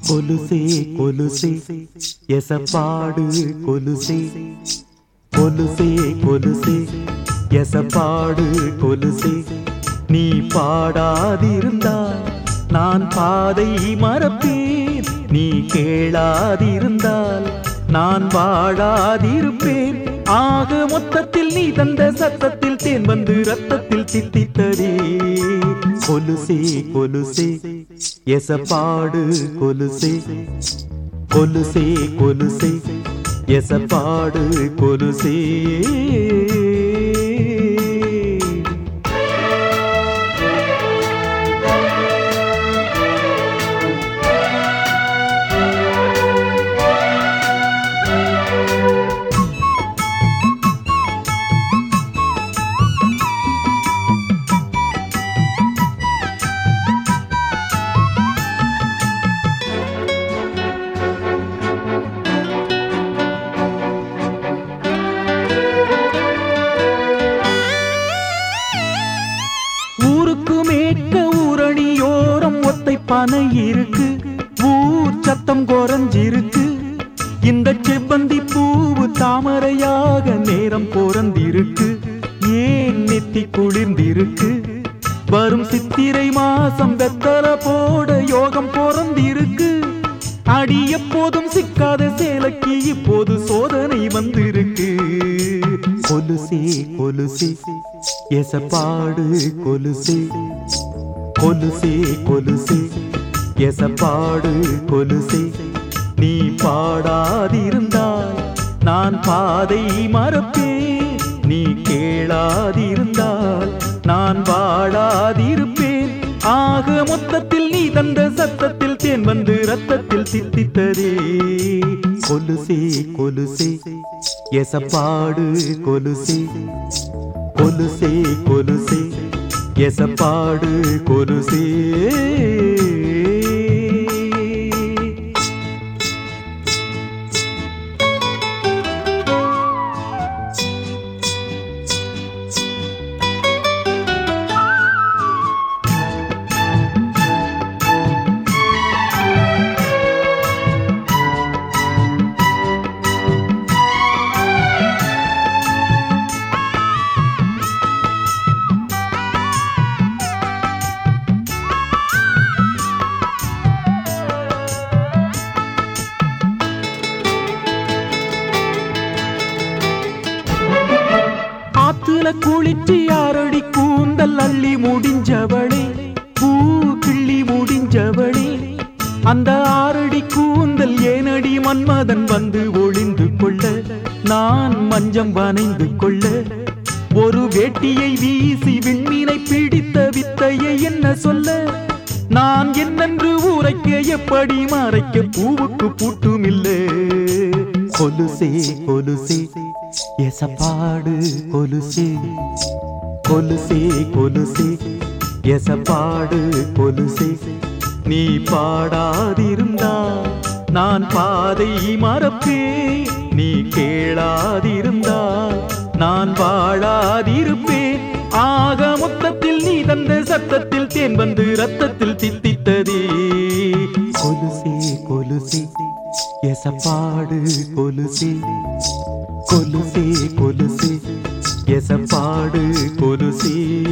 கொலுசே கொலுசே எசப்பாடு கொலுசே கொலுசே கொலுசே எசப்பாடு கொலுசே நீ பாடாதிருந்தால் நான் பாதை மறப்பேன் நீ கேளாதிருந்தால் நான் வாழாதிருப்பேன் ஆக மொத்தத்தில் நீ தந்த சத்தத்தில் தேன் வந்து ரத்தத்தில் தித்தித்ததே கொலுசே கொலுசே எசப்பாடு கொலுசே கொலுசே கொலுசே எசப்பாடு கொலுசே ஊருக்கு மேற்க ஊரணியோரம் ஒத்தை பனை இருக்கு ஊர் சத்தம் குறைஞ்சிருக்கு இந்த செவ்வந்தி பூவு தாமரையாக நேரம் பிறந்திருக்கு ஏன் நெத்தி குளிர்ந்திருக்கு வரும் சித்திரை மாசம் வெத்தல போட யோகம் பிறந்திருக்கு அடி எப்போதும் சிக்காத சேலைக்கு இப்போது சோதனை வந்திருக்கு கொலுசே கொலுசே எசப்பாடு கொலுசே கொலுசே கொலுசே எசப்பாடு கொலுசே நீ பாடாதிருந்தால் நான் பாதை மறப்பேன் நீ கேளாதிருந்தால் நான் வாழாதிருப்பேன் ஆக மொத்தத்தில் நீ தந்த சத்தத்தில் தேன் வந்து ரத்தத்தில் சித்தித்ததே கொலுசே கொலுசே எசப்பாடு கொலுசே கொலுசே கொலுசே எசப்பாடு கொலுசே ஆத்துல குளிச்சு யாரடி கூந்தல் அள்ளி முடிஞ்சவளே பூ கிள்ளி முடிஞ்சவளே அந்த ஆறடி கூந்தல் ஏனடி மன்மதன் வந்து ஒளிந்து கொள்ள நான் மஞ்சம் வனைந்து கொள்ள ஒரு வேட்டியை வீசி விண்மீனை பிடித்த வித்தையை என்ன சொல்ல நான் என்னென்று உரைக்க எப்படி மறைக்க பூவுக்கு பூட்டும் இல்லை கொலுசே கொலுசே எசப்பாடு கொலுசே கொலுசே கொலுசே எசப்பாடு கொலுசே நீ பாடாதிருந்தால் நான் பாதை மறப்பேன் நீ கேளாதிருந்தால் நான் வாழாதிருப்பேன் ஆக மொத்தத்தில் நீ தந்த சத்தத்தில் தேன் வந்து ரத்தத்தில் தித்தித்ததே கொலுசே கொலுசே எசப்பாடு கொலுசே கொலுசே கொலுசே எசப்பாடு கொலுசே